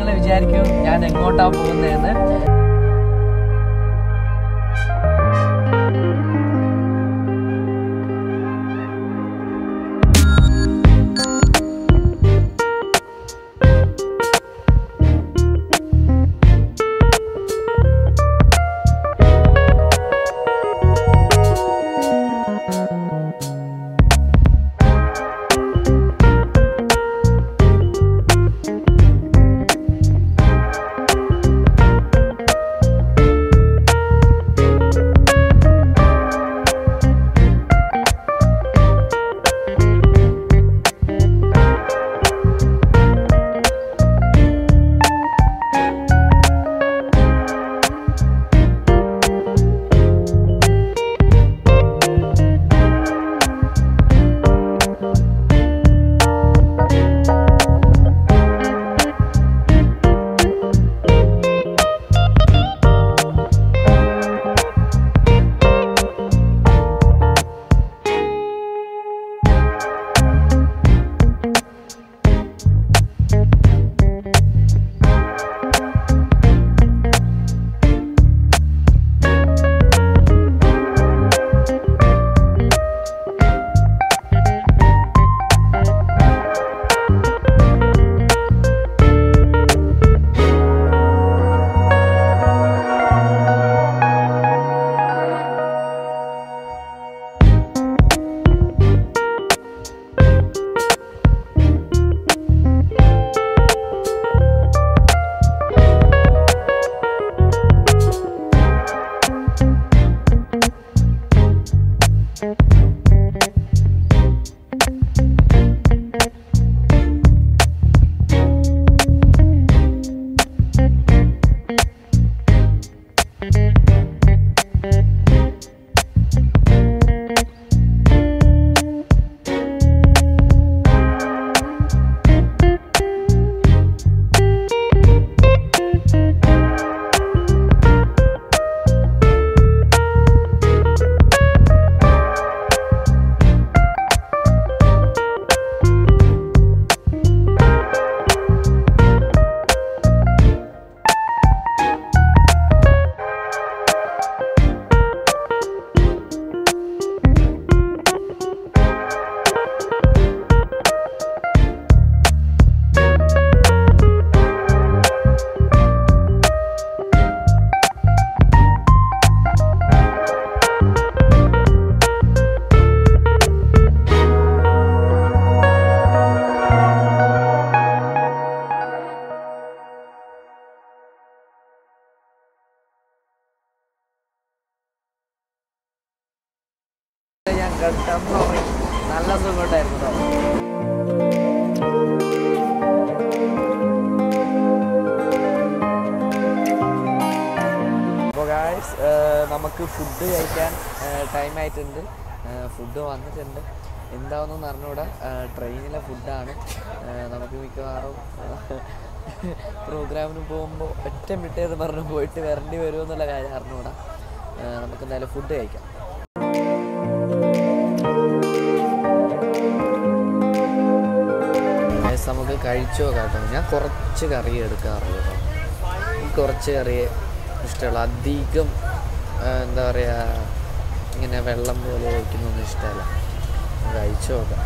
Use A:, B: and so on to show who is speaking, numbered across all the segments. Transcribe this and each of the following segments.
A: നിങ്ങൾ വിചാരിക്കും ഞാൻ എങ്ങോട്ടാ പോകുന്നതെന്ന് ഞാൻ കിടന്നുറങ്ങി നല്ല സുഖമുണ്ടായിരുന്നു കേട്ടോ അപ്പോൾ ഗായ്സ് നമുക്ക് ഫുഡ് കഴിക്കാൻ ടൈം ആയിട്ടുണ്ട് ഫുഡ് വന്നിട്ടുണ്ട് എന്താണെന്നൊന്നും അറിഞ്ഞൂടാ ട്രെയിനിലെ ഫുഡാണ് നമുക്ക് മിക്കവാറും പ്രോഗ്രാമിന് പോകുമ്പോൾ ഒറ്റ മിട്ടേന്ന് പറഞ്ഞ് പോയിട്ട് വരേണ്ടി വരുമെന്നുള്ള കാര്യം അറിഞ്ഞൂടാ ഏഹ് നമുക്ക് എന്തായാലും ഫുഡ് കഴിക്കാം Guys, നമുക്ക് കഴിച്ചു നോക്കാം കേട്ടോ ഞാൻ കുറച്ച് കറി എടുക്കാറുള്ളൂ കേട്ടോ എനിക്ക് കുറച്ച് കറി ഇഷ്ടമുള്ളൂ അധികം ആ, എന്താ പറയുക ഇങ്ങനെ വെള്ളം പോലെ ഒഴിക്കുന്നൊന്നും ഇഷ്ടമല്ല കഴിച്ചു നോക്കാം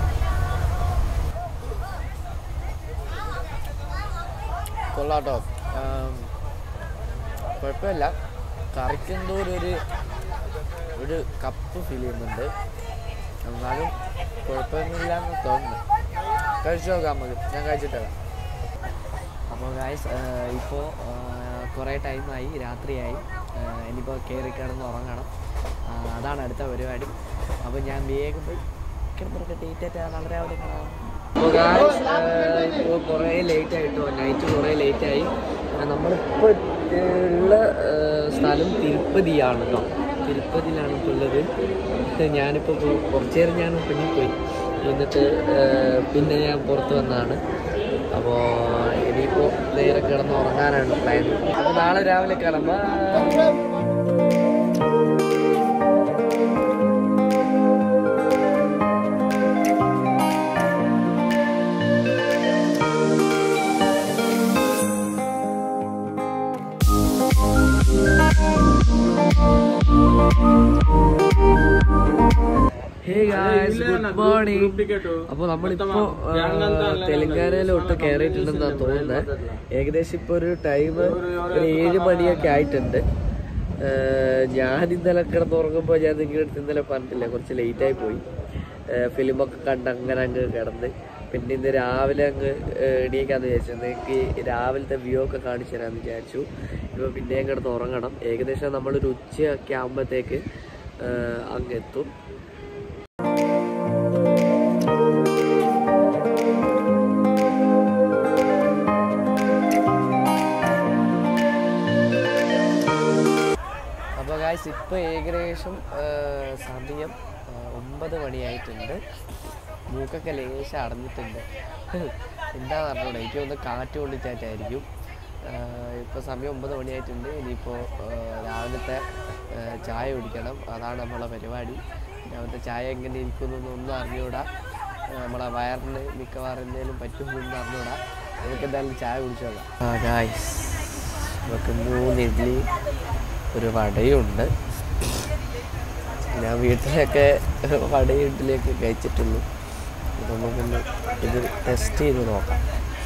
A: കൊള്ളാട്ടോ ആം, കുഴപ്പമില്ല കറിക്ക് എന്തോ ഒരു ഒരു- ഒരു കപ്പ് ഫീൽ ചെയ്യുന്നുണ്ട് എന്നാലും കുഴപ്പമൊന്നുമില്ല എന്ന് തോന്നുന്നു കഴിച്ചു നോക്കാം നമുക്ക് ഞാൻ കഴിച്ചിട്ടില്ല അപ്പോൾ ഗായ്സ് ഇപ്പോൾ കുറേ ടൈമായി രാത്രിയായി ആഹ് ഇനിയിപ്പോൾ കയറി കിടന്ന് ഉറങ്ങണം ആഹ് അതാണ് അടുത്ത പരിപാടി അപ്പോൾ ഞാൻ വേഗം പോയി കിടന്നിറക്കെ ഡേറ്റ് നാളെ രാവിലെ കാണാം അപ്പോൾ ഗായ്സ് ഇപ്പോൾ കുറേ ലേറ്റ് ആയിട്ടോ നൈറ്റ് കുറേ ലേറ്റായി നമ്മളിപ്പോൾ ഉള്ള ആഹ് സ്ഥലം തിരുപ്പതിയാണ് കേട്ടോ തിരുപ്പതിയിലാണ് ഇപ്പോൾ ഉള്ളത് ഞാനിപ്പോൾ പോയി കുറച്ച് നേരം ഞാൻ പിന്നെ പോയി എന്നിട്ട് ആഹ് പിന്നെ ഞാൻ പുറത്ത് വന്നതാണ് അപ്പോൾ ഇനിയിപ്പോൾ നേരെ കിടന്ന് ഉറങ്ങാനാണ് പ്ലാൻ അപ്പോൾ നാളെ രാവിലെ കിടമ്പോൾ ഹേ ഗായ്സ് ഗുഡ് മോർണിംഗ് അപ്പൊ നമ്മളിപ്പോ ആ, തെലങ്കാനയിലോട്ട് കയറിയിട്ടുണ്ടെന്നാണ് തോന്നുന്നത് ഏകദേശം ഇപ്പൊ ഒരു ടൈം ഒരു ഏഴ് മണിയൊക്കെ ആയിട്ടുണ്ട് ആ, ഞാൻ ഇന്നലെ കിടന്നുറങ്ങുമ്പോ ഞാൻ നിങ്ങളുടെ അടുത്ത് ഇന്നലെ പറഞ്ഞില്ല കുറച്ച് ലേറ്റ് ആയി പോയി ഫിലിമൊക്കെ കണ്ട് അങ്ങനെ അങ്ങ് കിടന്ന് പിന്നെ ഇന്ന് രാവിലെ അങ്ങ് ആ, എണീക്കാന്ന് വിചാരിച്ചു നിങ്ങൾക്ക് രാവിലത്തെ വ്യൂ ഒക്കെ കാണിച്ചു തരാമെന്ന് വിചാരിച്ചു ഇപ്പൊ പിന്നെയും കിടന്ന് ഉറങ്ങണം ഏകദേശം നമ്മളൊരു ഉച്ചയൊക്കെ ആകുമ്പോഴത്തേക്ക് അങ്ങ് എത്തും അപ്പോൾ ഗായ്സ് ഇപ്പോൾ ഏകദേശം ആ, സമയം ആ, ഒമ്പത് മണിയായിട്ടുണ്ട് മൂക്കൊക്കെ ലേശം അടഞ്ഞിട്ടുണ്ട് എന്താ പറഞ്ഞോളൂ എനിക്ക് ഒന്ന് കാറ്റ് കൊണ്ടിട്ടായിട്ടായിരിക്കും ഇപ്പോൾ സമയം ഒമ്പത് മണിയായിട്ടുണ്ട് ഇനിയിപ്പോൾ രാവിലത്തെ ആ, ചായ കുടിക്കണം അതാണ് നമ്മളെ പരിപാടി രാവിലത്തെ ചായ എങ്ങനെ ഇരിക്കുന്നൊന്നും ഒന്നും അറിഞ്ഞുകൂടാ ആ, നമ്മളെ വയറിന് മിക്കവാറും എന്തെങ്കിലും പറ്റുമെന്നൊന്നും അറിഞ്ഞുകൂടാ നമുക്ക് എന്തായാലും ചായ കുടിച്ചോളാം ആ ഗായ്സ് നമുക്ക് മൂന്ന് ഇഡ്ഡലി ഒരു വടയുണ്ട് ഞാൻ വീട്ടിലൊക്കെ വടയും ഇഡ്ഡലിയൊക്കെ കഴിച്ചിട്ടുള്ളൂ ഇത് നമുക്കൊന്ന് ഇത് ടെസ്റ്റ് ചെയ്ത് നോക്കാം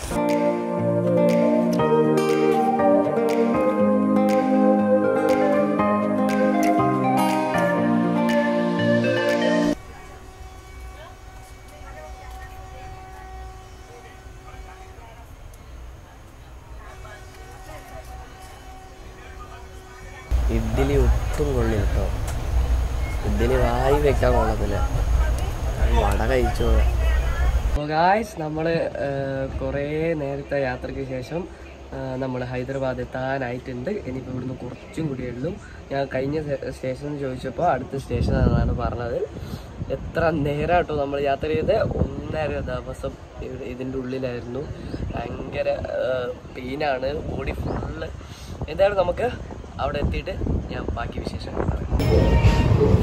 A: ഇഡ്ഡലി ഒട്ടും കൊള്ളില്ല കേട്ടോ ഇഡ്ഡലി വായി വെക്കാൻ കൊള്ളത്തില്ല വട കഴിച്ചോ അപ്പോൾ ഗായ്സ് നമ്മൾ കുറേ നേരത്തെ യാത്രയ്ക്ക് ശേഷം നമ്മൾ ഹൈദരാബാദ് എത്താനായിട്ടുണ്ട് ഇനിയിപ്പോൾ ഇവിടുന്ന് കുറച്ചും കൂടിയേ ഉള്ളൂ ഞാൻ കഴിഞ്ഞ സ്റ്റേഷൻ ചോദിച്ചപ്പോൾ അടുത്ത സ്റ്റേഷൻ എന്നാണ് പറഞ്ഞത് എത്ര നേരമായിട്ടോ നമ്മൾ യാത്ര ചെയ്ത് ഒന്നര ദിവസം ഇവിടെ ഇതിൻ്റെ ഉള്ളിലായിരുന്നു ഭയങ്കര പെയിനാണ് ബോഡി ഫുള്ള് എന്തായാലും നമുക്ക് അവിടെ എത്തിയിട്ട് ഞാൻ ബാക്കി വിശേഷങ്ങൾ പറയാം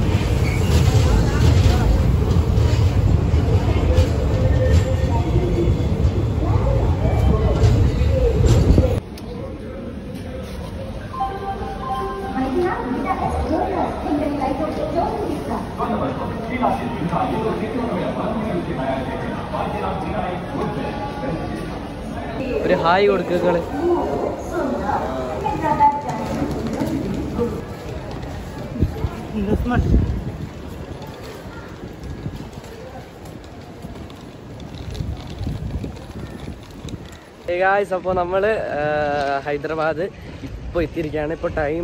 A: ഒരു ഹായ് കൊടുക്കുകള് ഗായ്സ് അപ്പോൾ നമ്മൾ ഹൈദരാബാദ് ഇപ്പോൾ എത്തിയിരിക്കുകയാണ് ഇപ്പോൾ ടൈം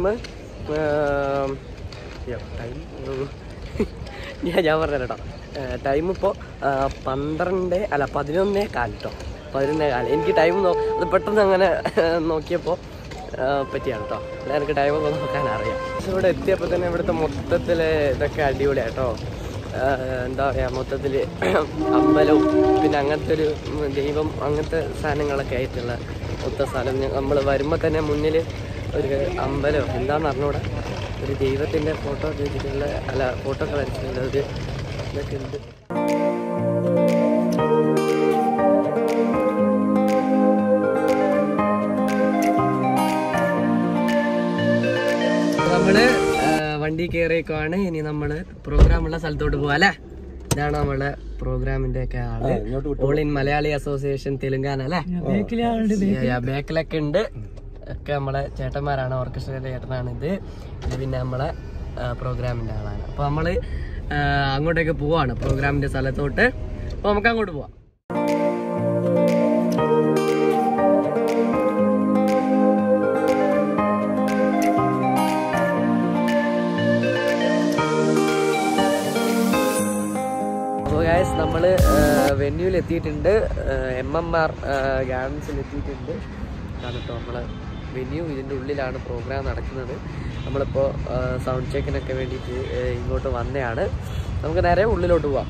A: ടൈം ഞാൻ ഞാൻ പറഞ്ഞു കേട്ടോ ടൈം ഇപ്പോൾ പന്ത്രണ്ട് അല്ല പതിനൊന്നേ കാല് കേട്ടോ പതിനൊന്നേ കാല് എനിക്ക് ടൈം നോ അത് പെട്ടെന്ന് അങ്ങനെ നോക്കിയപ്പോൾ പറ്റിയാണ് കേട്ടോ അല്ല എനിക്ക് ടൈമൊക്കെ നോക്കാൻ അറിയാം പക്ഷെ ഇവിടെ എത്തിയപ്പോൾ തന്നെ ഇവിടുത്തെ മൊത്തത്തിൽ ഇതൊക്കെ അടിപൊളിയാണ് കേട്ടോ എന്താ പറയുക മൊത്തത്തിൽ അമ്പലവും പിന്നെ അങ്ങനത്തെ ഒരു ഉം, ദൈവം അങ്ങനത്തെ സാധനങ്ങളൊക്കെ ആയിട്ടുള്ള മൊത്ത സ്ഥലം നമ്മൾ വരുമ്പോൾ തന്നെ മുന്നിൽ ഒരു അമ്പലം എന്താണെന്ന് അറിഞ്ഞൂടാ ഒരു ദൈവത്തിൻ്റെ ഫോട്ടോ വെച്ചിട്ടുള്ള അല്ല ഫോട്ടോ ഒക്കെ വരച്ചിട്ടുള്ള ഒരു ഇതൊക്കെ ഉണ്ട് നമ്മള് ആ, വണ്ടി കയറിയേക്കുവാണ് ഇനി നമ്മള് പ്രോഗ്രാമുള്ള സ്ഥലത്തോട്ട് പോവാ അല്ലേ ഇതാണ് നമ്മളെ പ്രോഗ്രാമിന്റെ ഒക്കെ ആള് all in Malayali association Telangana അല്ലേ ബാക്കിലൊക്കെ ഉണ്ട് ഒക്കെ നമ്മളെ ചേട്ടന്മാരാണ് ഓർക്കസ്ട്രയുടെ ചേട്ടനാണ് ഇത് ഇത് പിന്നെ നമ്മളെ പ്രോഗ്രാമിന്റെ ആളാണ് അപ്പൊ നമ്മള് ആ, അങ്ങോട്ടേക്ക് പോവാണ് പ്രോഗ്രാമിന്റെ സ്ഥലത്തോട്ട് അപ്പൊ നമുക്ക് അങ്ങോട്ട് പോവാം അപ്പോൾ ഗായസ് നമ്മൾ വെന്യൂവിൽ എത്തിയിട്ടുണ്ട് എം എം ആർ ഗാർഡൻസിൽ എത്തിയിട്ടുണ്ട് അതാണ് കേട്ടോ നമ്മളെ വെന്യൂ ഇതിൻ്റെ ഉള്ളിലാണ് പ്രോഗ്രാം നടക്കുന്നത് നമ്മളിപ്പോൾ സൗണ്ട് ചെക്കിനൊക്കെ വേണ്ടിയിട്ട് ആ, ഇങ്ങോട്ട് വന്നതാണ് നമുക്ക് നേരെ ഉള്ളിലോട്ട് പോവാം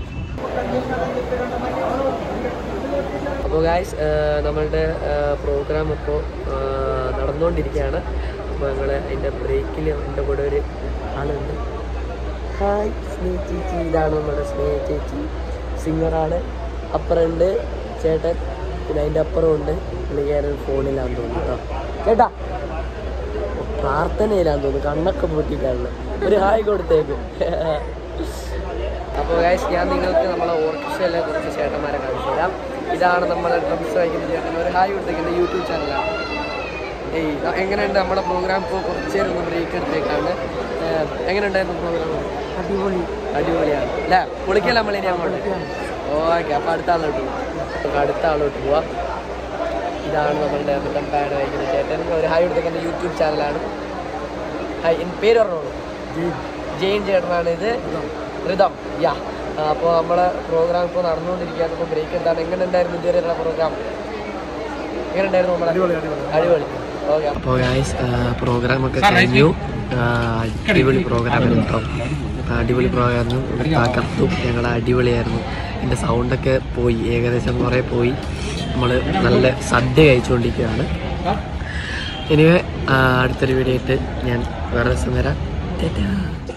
A: അപ്പോൾ ഗായ്സ് നമ്മളുടെ പ്രോഗ്രാം ഇപ്പോൾ നടന്നുകൊണ്ടിരിക്കുകയാണ് അപ്പോൾ ഞങ്ങൾ അതിൻ്റെ ബ്രേക്കിൽ എൻ്റെ കൂടെ ഒരു ആളുണ്ട് ഹായ് സ്നേഹ ചേച്ചി ഇതാണ് നമ്മുടെ സ്നേഹ ചേച്ചി സിംഗറാണ് അപ്പുറമുണ്ട് ചേട്ടൻ പിന്നെ അതിൻ്റെ അപ്പുറമുണ്ട് പുള്ളിക്കാരൻ ഫോണിലാന്ന് തോന്നുന്നു കേട്ടോ കേട്ടാ ഓക്കെ
B: പ്രാർത്ഥനയിലാന്ന് തോന്നുന്നു കണ്ണൊക്കെ പൂട്ടിയിട്ടാണ് ഒരു ഹായ് കൊടുത്തേക്ക് അപ്പോൾ ഗൈസ് ഞാൻ നിങ്ങൾക്ക് നമ്മളെ ഓർക്കസ്ട്രയിലെ കുറച്ച് ചേട്ടന്മാരെ കാണിച്ചു തരാം ഇതാണ് നമ്മളെ ഡ്രംസ് വായിക്കുന്ന ചേട്ടൻ ഒരു ഹായ് കൊടുത്തേക്കുന്ന യൂട്യൂബ് ചാനലാണ് ഏയ് ന- എങ്ങനെയുണ്ട് നമ്മുടെ പ്രോഗ്രാം ഇപ്പോൾ കുറച്ച് നേരം ഒന്ന് ബ്രേക്ക് എടുത്തേക്കാണ് ഏഹ്, എങ്ങനെയുണ്ടായിരുന്നു പ്രോഗ്രാം
C: അടിപൊളി
B: അടിപൊളിയാണ് അല്ലേ പൊളിക്കല്ല നമ്മളിനി അങ്ങോട്ട് ഓക്കെ അപ്പോൾ അടുത്ത ആളോട്ട് പോവാം നമുക്ക് അടുത്ത ആളോട്ട് പോവാം ഇതാണ് നമ്മളുടെ റിതം പാഡ് വായിക്കുന്ന ചേട്ടൻ ഒരു ഹായ് കൊടുത്തേക്ക് എൻ്റെ യൂട്യൂബ് ചാനലാണ് ഹായ് എൻ്റെ പേര് പറഞ്ഞോളൂ ജെയിൻ ചേട്ടനാണ് ഇത് റിതം യാ അപ്പോൾ നമ്മളെ പ്രോഗ്രാം ഇപ്പോൾ നടന്നുകൊണ്ടിരിക്കുകയാണ് ഇപ്പോൾ ബ്രേക്ക് എന്താണ് എങ്ങനെ ഉണ്ടായിരുന്നു ഇതുവരെയുള്ള പ്രോഗ്രാം എങ്ങനെ ഉണ്ടായിരുന്നു നമ്മുടെ അടിപൊളി ഓക്കെ അപ്പോൾ ഗായ്സ് പ്രോഗ്രാം ഒക്കെ കഴിഞ്ഞു അടിപൊളി പ്രോഗ്രാം കേട്ടോ അടിപൊളി പ്രോഗ്രാം കത്തും ഞങ്ങൾ അടിപൊളിയായിരുന്നു എൻ്റെ സൗണ്ടൊക്കെ പോയി ഏകദേശം കുറേ പോയി നമ്മൾ നല്ല സദ്യ കഴിച്ചുകൊണ്ടിരിക്കുകയാണ് ഇനി അടുത്തൊരു വീഡിയോ ആയിട്ട് ഞാൻ വേറെ ദിവസം വരാം ടാറ്റാ.